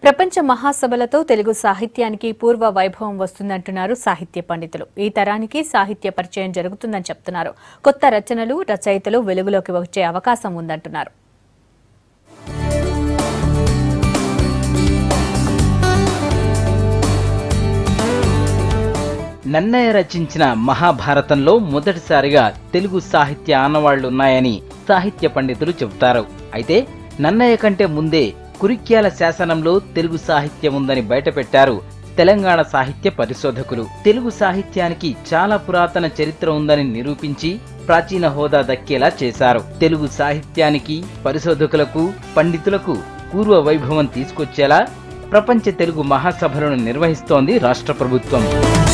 ప్రపంచ మహాసభలతో తెలుగు సాహిత్యానికి పూర్వ వైభవం వస్తుందంటున్నారు సాహిత్య పండితులు ఈ తరానికి సాహిత్య పరిచయం జరుగుతుందని చెప్తున్నారు కొత్త రచనలు రచయితలు వెలుగులోకి వచ్చే అవకాశం ఉందంటున్నారు నన్నయ్య రచించిన మహాభారతంలో మొదటిసారిగా తెలుగు సాహిత్య ఆనవాళ్లున్నాయని సాహిత్య పండితులు చెబుతారు అయితే నన్నయ్య కంటే ముందే కురిక్యాల శాసనంలో తెలుగు సాహిత్యం ఉందని బయటపెట్టారు తెలంగాణ సాహిత్య పరిశోధకులు తెలుగు సాహిత్యానికి చాలా పురాతన చరిత్ర ఉందని నిరూపించి ప్రాచీన హోదా దక్కేలా చేశారు తెలుగు సాహిత్యానికి పరిశోధకులకు పండితులకు పూర్వ వైభవం తీసుకొచ్చేలా ప్రపంచ తెలుగు మహాసభలను నిర్వహిస్తోంది రాష్ట్ర ప్రభుత్వం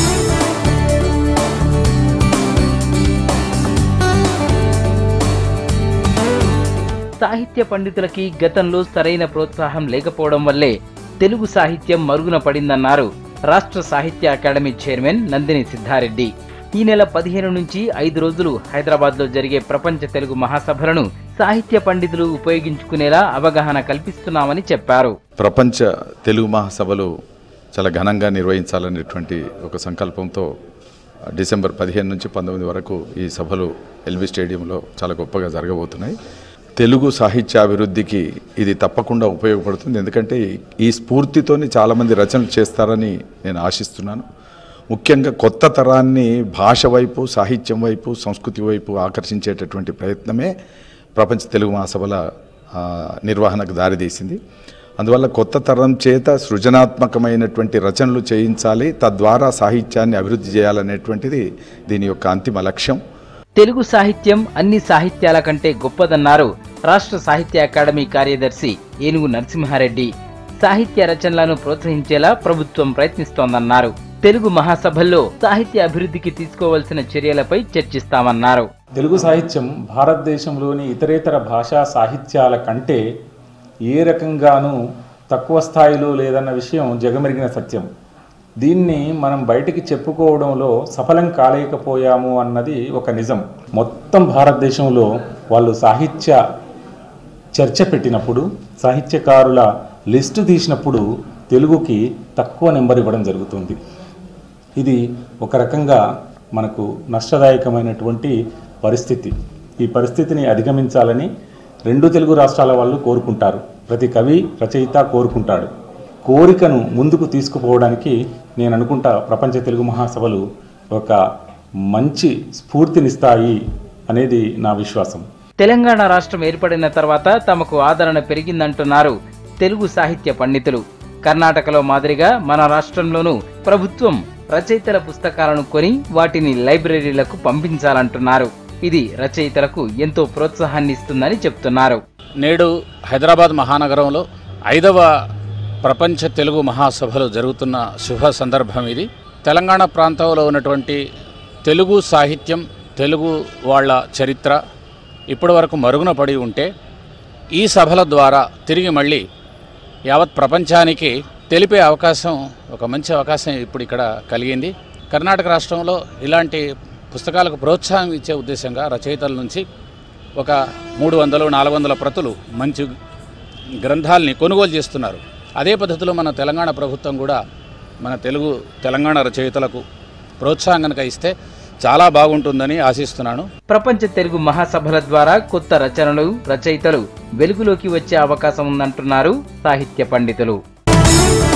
సాహిత్య పండితులకి గతంలో సరైన ప్రోత్సాహం లేకపోవడం వల్లే తెలుగు సాహిత్యం మరుగున పడిందన్నారు రాష్ట్ర సాహిత్య అకాడమీ చైర్మన్ నందిని సిద్ధారెడ్డి ఈ నెల పదిహేను నుంచి ఐదు రోజులు హైదరాబాద్ లో జరిగే ప్రపంచ తెలుగు మహాసభలను సాహిత్య పండితులు ఉపయోగించుకునేలా అవగాహన కల్పిస్తున్నామని చెప్పారు ప్రపంచ తెలుగు మహాసభలు చాలా ఘనంగా నిర్వహించాలనేటువంటి ఒక సంకల్పంతో డిసెంబర్ పదిహేను నుంచి పంతొమ్మిది వరకు ఈ సభలు ఎల్బీ స్టేడియంలో చాలా గొప్పగా జరగబోతున్నాయి తెలుగు సాహిత్యాభివృద్ధికి ఇది తప్పకుండా ఉపయోగపడుతుంది ఎందుకంటే ఈ స్ఫూర్తితోని చాలామంది రచనలు చేస్తారని నేను ఆశిస్తున్నాను ముఖ్యంగా కొత్త తరాన్ని భాష వైపు సాహిత్యం వైపు సంస్కృతి వైపు ఆకర్షించేటటువంటి ప్రయత్నమే ప్రపంచ తెలుగు మహాసభల ఆ, నిర్వహణకు దారితీసింది అందువల్ల కొత్త తరం చేత సృజనాత్మకమైనటువంటి రచనలు చేయించాలి తద్వారా సాహిత్యాన్ని అభివృద్ధి చేయాలనేటువంటిది దీని యొక్క అంతిమ లక్ష్యం తెలుగు సాహిత్యం అన్ని సాహిత్యాల కంటే గొప్పదన్నారు రాష్ట్ర సాహిత్య అకాడమీ కార్యదర్శి ఏనుగు నరసింహారెడ్డి సాహిత్య రచనలను ప్రోత్సహించేలా ప్రభుత్వం ప్రయత్నిస్తోందన్నారు తెలుగు మహాసభల్లో సాహిత్య అభివృద్ధికి తీసుకోవాల్సిన చర్యలపై చర్చిస్తామన్నారు తెలుగు సాహిత్యం భారతదేశంలోని ఇతరేతర భాషా సాహిత్యాల కంటే ఏ రకంగానూ తక్కువ స్థాయిలో లేదన్న విషయం జగమెరిగిన సత్యం దీన్ని మనం బయటికి చెప్పుకోవడంలో సఫలం కాలేకపోయాము అన్నది ఒక నిజం మొత్తం భారతదేశంలో వాళ్ళు సాహిత్య చర్చ పెట్టినప్పుడు సాహిత్యకారుల లిస్టు తీసినప్పుడు తెలుగుకి తక్కువ నెంబర్ ఇవ్వడం జరుగుతుంది ఇది ఒక రకంగా మనకు నష్టదాయకమైనటువంటి పరిస్థితి ఈ పరిస్థితిని అధిగమించాలని రెండు తెలుగు రాష్ట్రాల వాళ్ళు కోరుకుంటారు ప్రతి కవి రచయిత కోరుకుంటాడు కోరికను ముందుకు తీసుకుపోవడానికి నేను అనుకుంటా ప్రపంచ తెలుగు మహాసభలు ఒక మంచి స్ఫూర్తినిస్తాయి అనేది నా విశ్వాసం తెలంగాణ రాష్ట్రం ఏర్పడిన తర్వాత తమకు ఆదరణ పెరిగిందంటున్నారు తెలుగు సాహిత్య పండితులు కర్ణాటకలో మాదిరిగా మన రాష్ట్రంలోనూ ప్రభుత్వం రచయితల పుస్తకాలను కొని వాటిని లైబ్రరీలకు పంపించాలంటున్నారు ఇది రచయితలకు ఎంతో ప్రోత్సాహాన్ని ఇస్తుందని చెప్తున్నారు నేడు హైదరాబాద్ మహానగరంలో ఐదవ ప్రపంచ తెలుగు మహాసభలు జరుగుతున్న శుభ సందర్భం ఇది తెలంగాణ ప్రాంతంలో ఉన్నటువంటి తెలుగు సాహిత్యం తెలుగు వాళ్ళ చరిత్ర ఇప్పటి వరకు మరుగున పడి ఉంటే ఈ సభల ద్వారా తిరిగి మళ్ళీ యావత్ ప్రపంచానికి తెలిపే అవకాశం ఒక మంచి అవకాశం ఇప్పుడు ఇక్కడ కలిగింది కర్ణాటక రాష్ట్రంలో ఇలాంటి పుస్తకాలకు ప్రోత్సాహం ఇచ్చే ఉద్దేశంగా రచయితల నుంచి ఒక మూడు వందలు నాలుగు వందల ప్రతులు మంచి గ్రంథాలని కొనుగోలు చేస్తున్నారు అదే పద్ధతిలో మన తెలంగాణ ప్రభుత్వం కూడా మన తెలుగు తెలంగాణ రచయితలకు ప్రోత్సాహం కనుక ఇస్తే చాలా బాగుంటుందని ఆశిస్తున్నాను ప్రపంచ తెలుగు మహాసభల ద్వారా కొత్త రచనలు రచయితలు వెలుగులోకి వచ్చే అవకాశం ఉందంటున్నారు సాహిత్య పండితులు